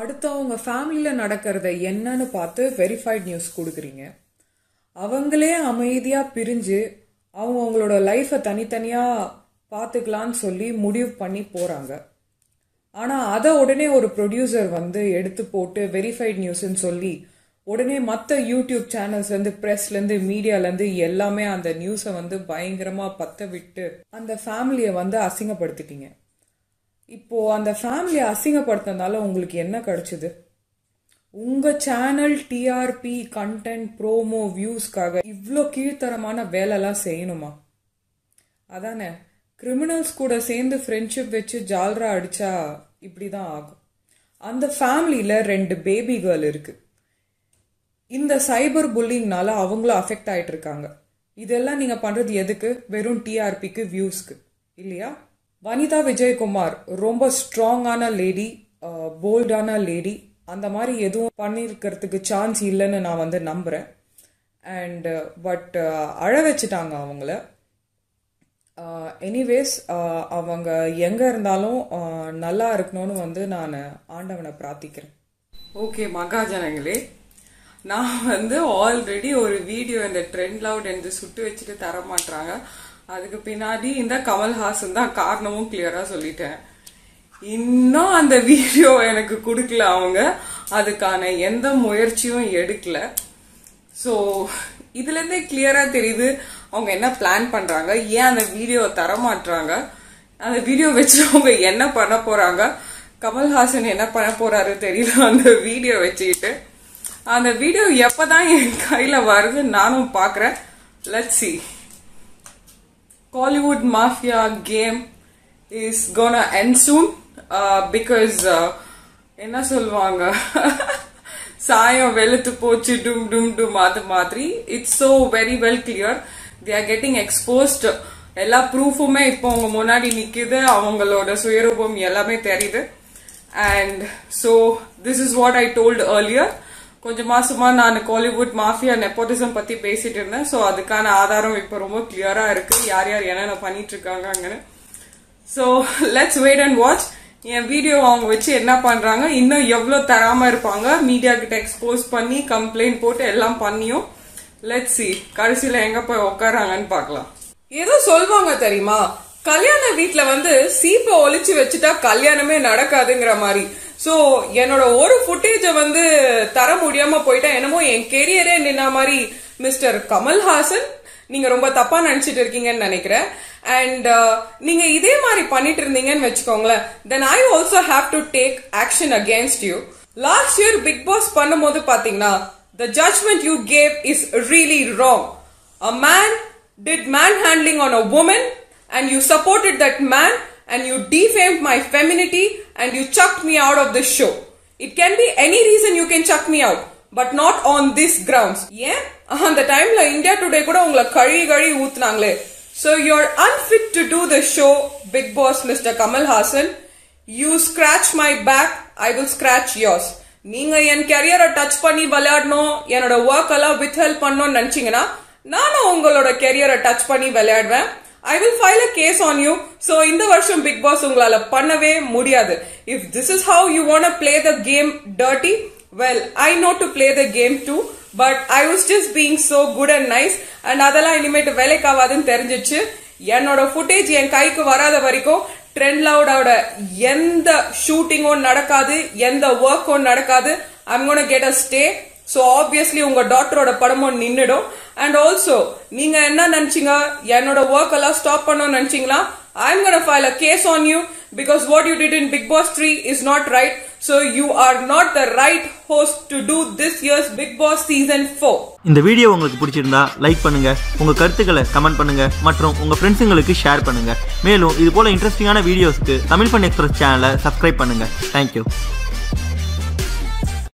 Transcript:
அடுத்தவங்க ஃபேமிலியில் நடக்கிறத என்னன்னு பார்த்து வெரிஃபைட் நியூஸ் கொடுக்குறீங்க அவங்களே அமைதியாக பிரிஞ்சு அவங்க அவங்களோட லைஃப்பை தனித்தனியாக பார்த்துக்கலான்னு சொல்லி முடிவு பண்ணி போகிறாங்க ஆனால் அதை உடனே ஒரு ப்ரொடியூசர் வந்து எடுத்து போட்டு வெரிஃபைட் நியூஸ்ன்னு சொல்லி உடனே மற்ற யூடியூப் சேனல்ஸ்லேருந்து ப்ரெஸ்லேருந்து மீடியாலேருந்து எல்லாமே அந்த நியூஸை வந்து பயங்கரமாக பற்ற விட்டு அந்த ஃபேமிலியை வந்து அசிங்கப்படுத்திட்டீங்க இப்போ அந்த ஃபேமிலியை அசிங்கப்படுத்தினதால உங்களுக்கு என்ன கிடைச்சது உங்க சேனல் டிஆர்பி கண்டென்ட் ப்ரோமோ வியூஸ்க்காக இவ்வளோ கீழ்த்தரமான வேலைலாம் செய்யணுமா அதானே கிரிமினல்ஸ் கூட சேர்ந்து ஃப்ரெண்ட்ஷிப் வச்சு ஜால்ரா அடிச்சா இப்படிதான் ஆகும் அந்த ஃபேமிலியில ரெண்டு பேபி கேர்ள் இருக்கு இந்த சைபர் புல்லிங்னால அவங்களும் அஃபெக்ட் ஆயிட்டு இருக்காங்க இதெல்லாம் நீங்க பண்றது எதுக்கு வெறும் டிஆர்பிக்கு வியூஸ்க்கு இல்லையா வனிதா விஜயகுமார் ரொம்ப ஸ்ட்ராங்கான லேடி போல்டான லேடி அந்த மாதிரி எதுவும் பண்ணியிருக்கிறதுக்கு சான்ஸ் இல்லைன்னு நான் வந்து நம்புறேன் அண்ட் பட் அழ வச்சுட்டாங்க அவங்கள எனிவேஸ் அவங்க எங்க இருந்தாலும் uh, நல்லா இருக்கணும்னு வந்து நான் ஆண்டவனை பிரார்த்திக்கிறேன் ஓகே மகாஜனங்களே நான் வந்து ஆல்ரெடி ஒரு வீடியோ இந்த ட்ரெண்ட் லவுட் என்று சுட்டு வச்சுட்டு தர மாட்டாங்க அதுக்கு பின்னாடி இந்த கமல்ஹாசன் தான் காரணமும் கிளியரா சொல்லிட்டேன் இன்னும் அந்த வீடியோ எனக்கு கொடுக்கல அவங்க அதுக்கான எந்த முயற்சியும் எடுக்கல ஸோ இதுல இருந்தே கிளியரா தெரியுது அவங்க என்ன பிளான் பண்றாங்க ஏன் அந்த வீடியோ தர மாட்டாங்க அந்த வீடியோ வச்சு அவங்க என்ன பண்ண போறாங்க கமல்ஹாசன் என்ன பண்ண போறாரு தெரியல அந்த வீடியோ வச்சுக்கிட்டு அந்த வீடியோ எப்பதான் என் கையில வருது நானும் பாக்குறேன் let see Kollywood Mafia game is gonna end soon uh, because uh, என்ன சொல்லுவாங்க சாயம் வெளுத்து போச்சு டும் டும் டும் அது மாதிரி it's so very well clear they are getting exposed எல்லா ப்ரூஃபுமே இப்போ உங்க முன்னாடி நிக்குது அவங்களோட சுயரூபம் எல்லாமே தெரியுது and so this is what I told earlier கொஞ்சம் மாசமா நான் காலிவுட் மாஃபியா நெப்போட்டிசம் பத்தி பேசிட்டு இருந்தேன் ஸோ அதுக்கான ஆதாரம் இப்போ ரொம்ப கிளியரா இருக்கு யார் யார் என்னென்ன பண்ணிட்டு இருக்காங்க அங்கன்னு so let's wait and watch என் வீடியோ அவங்க வச்சு என்ன பண்றாங்க இன்னும் எவ்வளவு தராம இருப்பாங்க மீடியா கிட்ட எக்ஸ்போஸ் பண்ணி கம்ப்ளைண்ட் போட்டு எல்லாம் பண்ணியும் லெட்ஸ் சி கடைசியில எங்க போய் உட்காராங்கன்னு பார்க்கலாம் ஏதோ சொல்வாங்க தெரியுமா கல்யாண வீட்ல வந்து சீப்பை ஒளிச்சு வச்சுட்டா கல்யாணமே நடக்காதுங்கிற மாதிரி சோ என்னோட ஒரு ஃபுட்டேஜ வந்து தர முடியாம போயிட்டா என்னமோ என் கெரியரே நின்ன மாதிரி மிஸ்டர் கமல்ஹாசன் நீங்க ரொம்ப தப்பா நினைச்சிட்டு இருக்கீங்கன்னு நினைக்கிறேன் அண்ட் நீங்க இதே மாதிரி பண்ணிட்டு இருந்தீங்கன்னு வச்சுக்கோங்களேன் then I also have to take action against you last year Bigg Boss பண்ணும்போது பாத்தீங்கன்னா the judgement you gave is really wrong a man did manhandling on a woman and you supported that man and you defamed my femininity and you chucked me out of the show. It can be any reason you can chuck me out, but not on this grounds. ஏன் அந்த டைம்ல India today கூட உங்களை கழுவி கழுவி ஊத்துனாங்களே So you're unfit to do the show, Big Boss Mr. Kamal Hassan. You scratch my back, I will scratch yours. நீங்க என் கெரியரை touch பண்ணி விளையாடணும் என்னோட ஒர்க் எல்லாம் வித் ஹெல்ப் பண்ணணும்னு நினைச்சீங்கன்னா நானும் உங்களோட கெரியரை டச் பண்ணி விளையாடுவேன் I will file a case on you so இந்த வருஷம் பிக் பாஸ் உங்களால பண்ணவே முடியாது if this is how you want play the game dirty well I know to play the game too but I was just being so good and nice and அதெல்லாம் இனிமேட்டு வேலைக்காவாதுன்னு தெரிஞ்சிச்சு என்னோட footage என் கைக்கு வராத வரைக்கும் ட்ரெண்ட் லவுடோட எந்த ஷூட்டிங்கும் நடக்காது எந்த ஒர்க்கும் நடக்காது I'm gonna get a stay so obviously உங்க டாக்டரோட படமும் நின்னுடும் அண்ட் ஆல்சோ நீங்க என்ன நினைச்சீங்க என்னோட ஒர்க் எல்லாம் ஸ்டாப் பண்ணணும்னு நினைச்சீங்களா I'm gonna file a case on you because what you did in Bigg Boss three is not right so you are not the right host to do this year's Bigg Boss season four இந்த video உங்களுக்கு பிடிச்சிருந்தா like பண்ணுங்க உங்க கருத்துக்களை comment பண்ணுங்க மற்றும் உங்க ஃப்ரெண்ட்ஸுங்களுக்கு share பண்ணுங்க மேலும் இது போல இன்ட்ரெஸ்டிங்கான வீடியோஸ்க்கு தமிழ் பண்ண எக்ஸ்பிரஸ் சேனலை சப்ஸ்கிரைப் பண்ணுங்க தேங்க்யூ